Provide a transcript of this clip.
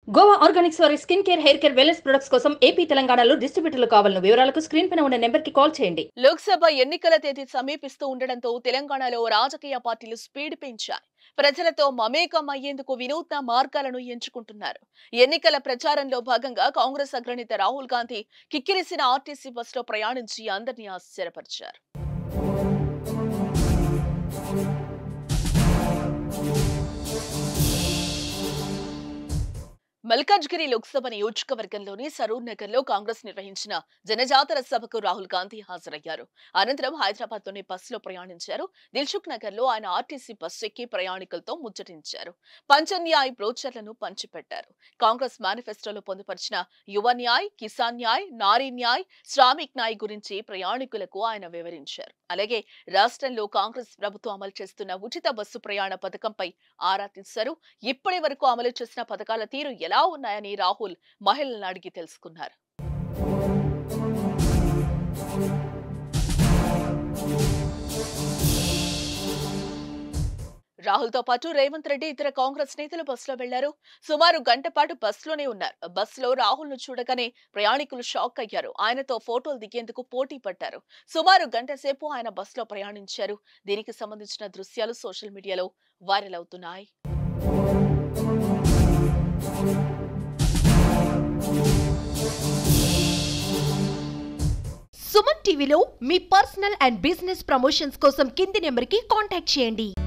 Goa organics వారి skin care hair care wellness products కోసం AP తెలంగాణలో డిస్ట్రిబ్యూటర్లు కావాలను వివరాలకు స్క్రీన్ పైన ఉన్న నెంబర్ కి కాల్ చేయండి లోక్సభ ఎన్నికల తేదీ సమీపిస్తూ ఉండడంతో తెలంగాణలో రాజకీయ పార్టీలు స్పీడ్ పెంచాయి ప్రజలతో మమేకం అయ్యేందుకు వినూత్న మార్గాలను ఎంచుకుంటున్నారు ఎన్నికల ప్రచారంలో భాగంగా కాంగ్రెస్ అగ్రనేత రాహుల్ గాంధీ కిక్కిరిసిన ఆర్టీసీ బస్సులో ప్రయాణించి అందరినీ ఆశ్చర్యపరిచారు మల్కాజ్గిరి లోక్సభ నియోజకవర్గంలోని సరూర్ నగర్ లో కాంగ్రెస్ నిర్వహించిన జనజాతర సభకు రాహుల్ గాంధీ హాజరయ్యారు అనంతరం హైదరాబాద్ లోని బస్సులో ప్రయాణించారు దిల్సుఖ్ నగర్ లో ఆయన ఆర్టీసీ బస్సు ఎక్కి ప్రయాణికులతో ముచ్చటించారు పంచన్యాయ్ బ్రోచర్లను పంచిపెట్టారు కాంగ్రెస్ మేనిఫెస్టోలో పొందుపరిచిన యువ న్యాయ్ కిసాన్ న్యాయ్ నారీ న్యాయ్ శ్రామిక్ న్యాయ్ గురించి ప్రయాణికులకు ఆయన వివరించారు అలాగే రాష్ట్రంలో కాంగ్రెస్ ప్రభుత్వం అమలు చేస్తున్న ఉచిత బస్సు ప్రయాణ పథకంపై ఆరా తీశారు ఇప్పటి వరకు అమలు చేసిన పథకాల తీరు ఎలా ఉన్నాయని రాహుల్ మహిళలను అడిగి తెలుసుకున్నారు రాహుల్ తో పాటు రేవంత్ రెడ్డి ఇతర కాంగ్రెస్ నేతలు బస్సులో వెళ్లారు సుమారు గంట పాటు బస్సులోనే ఉన్నారు బస్సులో రాహుల్ ను చూడగానే ప్రయాణికులు షాక్ అయ్యారు ఆయనతో ఫోటోలు దిగేందుకు పోటీ పడ్డారు సుమారు గంట సేపు ఆయన బస్సులో ప్రయాణించారు దీనికి సంబంధించిన దృశ్యాలు సోషల్ మీడియాలో వైరల్ అవుతున్నాయి సుమన్ టీవీలో మీ పర్సనల్ అండ్ బిజినెస్ ప్రమోషన్స్ కోసం కింది నెంబర్కి కాంటాక్ట్ చేయండి